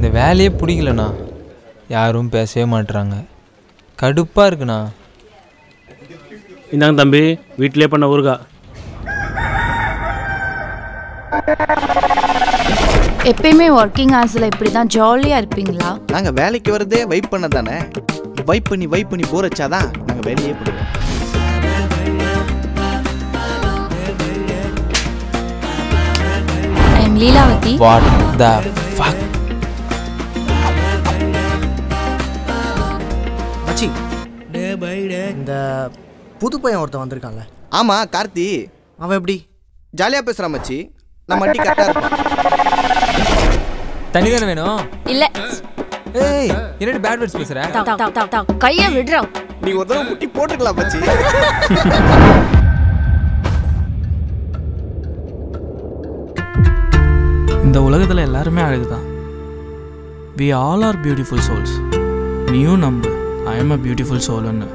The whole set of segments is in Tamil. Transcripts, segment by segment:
இந்த வேலையே பிடிக்கலண்ணா யாரும் பேசவே மாட்றாங்க கடுப்பாக இருக்குண்ணா இந்தாங்க தம்பி வீட்டிலே பண்ண ஊறுகாய் எப்பயுமே ஒர்க்கிங் ஹவர்ஸில் இப்படி தான் ஜாலியாக இருப்பீங்களா நாங்க வேலைக்கு வரதே வைப் பண்ண தானே வைப் பண்ணி வைப் பண்ணி போர் வச்சாதான் நாங்க வேலையே பண்ணுவோம் I am Leelavathi what the fuck மச்சி இந்த புது பையன் ஒருத்தன் வந்திருக்கான்ல ஆமா கார்த்தி அவன் எப்படி ஜாலியா பேசுறான் மச்சி நம்ம அட்டி கரெக்டா இருப்பான் தண்ணி தானே வேணும் இல்லை ஏய் என்னடி பேட் வேர்ட்ஸ் பேசுகிற கையை விடுறா நீ ஒரு தடவை முட்டி போட்டுக்கலாம் மச்சி இந்த உலகத்தில் எல்லாருமே அழகு தான் we all are beautiful souls நீயும் நம்பு ஐ எம் அ பியூட்டிஃபுல் சோல்னு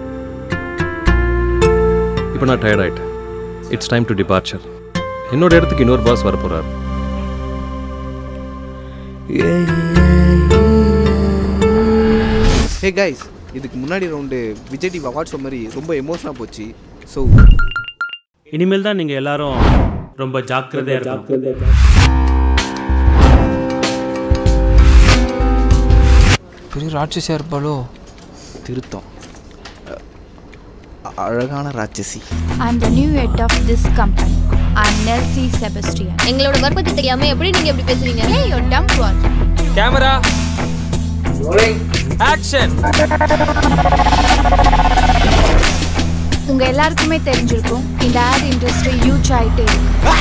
இப்போ நான் டயர்ட் ஆயிட்டேன் இட்ஸ் டைம் டு டிபார்ச்சர் என்னோட இடத்துக்கு இன்னொரு பாஸ் வர போறாரு ஹே கைஸ் இதுக்கு முன்னாடி round Vijay TV award show மாதிரி ரொம்ப எமோஷனாக போச்சு ஸோ இனிமேல் தான் நீங்கள் எல்லாரும் ரொம்ப ஜாக்கிரதையாக இருக்கணும் பெரிய ராட்சசியாக இருப்பாளோ திருத்தம் அ- அழகான ராட்சசி I am the new head of this company I am Nelsy Sebastian எங்களோட வற்பத்தி தெரியாம எப்படி நீங்க இப்படி பேசுறீங்க ஏ யோர் டம் ஒன் கேமரா ஆக்ஷன் உங்க எல்லாருக்குமே தெரிஞ்சிருக்கும் இந்த ஆட் இண்டஸ்ட்ரி யூஸ் ஆயிட்டே இருக்கு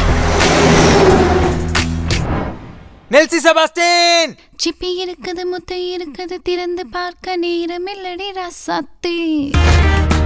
நெல்சி செபாஸ்டின் சிப்பி இருக்குது முத்தை இருக்குது திறந்து பார்க்க நேரம் இல்லடி ரசத்தி